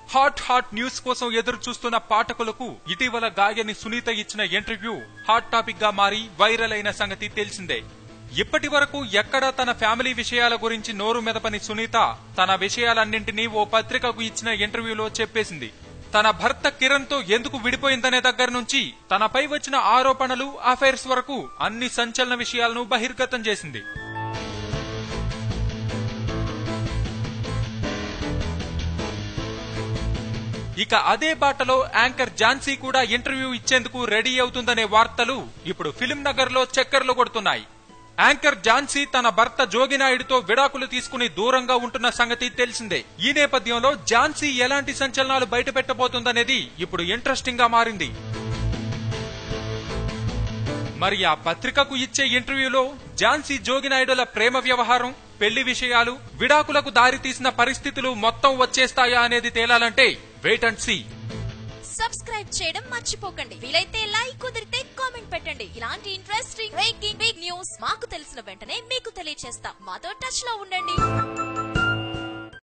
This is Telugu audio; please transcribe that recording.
హాట్ హాట్ న్యూస్ కోసం ఎదురు చూస్తున్న పాఠకులకు ఇటీవల గాయని సునీత ఇచ్చిన ఇంటర్వ్యూ హాట్ టాపిక్ గా మారి వైరల్ అయిన సంగతి తెలిసిందే ఇప్పటి వరకు ఎక్కడా తన ఫ్యామిలీ విషయాల గురించి నోరు మెదపని సునీత తన విషయాలన్నింటినీ ఓ పత్రికకు ఇచ్చిన ఇంటర్వ్యూలో చెప్పేసింది తన భర్త కిరణ్ తో ఎందుకు విడిపోయిందనే దగ్గర నుంచి తనపై వచ్చిన ఆరోపణలు అఫైర్స్ వరకు అన్ని సంచలన విషయాలను బహిర్గతం చేసింది ఇక అదే బాటలో యాంకర్ ఝాన్సీ కూడా ఇంటర్వ్యూ ఇచ్చేందుకు రెడీ అవుతుందనే వార్తలు ఇప్పుడు ఫిలిం నగర్ లో చక్కర్లు కొడుతున్నాయి యాంకర్ ఝాన్సీ తన భర్త జోగినాయుడుతో విడాకులు తీసుకుని దూరంగా ఉంటున్న సంగతి తెలిసిందే ఈ నేపథ్యంలో ఝాన్సీ ఎలాంటి సంచలనాలు బయట పెట్టబోతుందనేది ఇప్పుడు ఇంట్రెస్టింగ్ గా మారింది మరి ఆ పత్రికకు ఇచ్చే ఇంటర్వ్యూలో ఝాన్సీ జోగినాయుడుల ప్రేమ వ్యవహారం పెళ్లి విషయాలు విడాకులకు దారితీసిన పరిస్థితులు మొత్తం వచ్చేస్తాయా అనేది తేలాలంటే వెయిట్ అండ్ సీ సబ్స్క్రైబ్ చేయడం మర్చిపోకండి వీలైతే లైక్ కుదిరితే కామెంట్ పెట్టండి ఇలాంటి ఇంట్రెస్టింగ్ బ్రేకింగ్ బిగ్ న్యూస్ మాకు తెలిసిన వెంటనే మీకు తెలియజేస్తాం మాతో టచ్ లో ఉండండి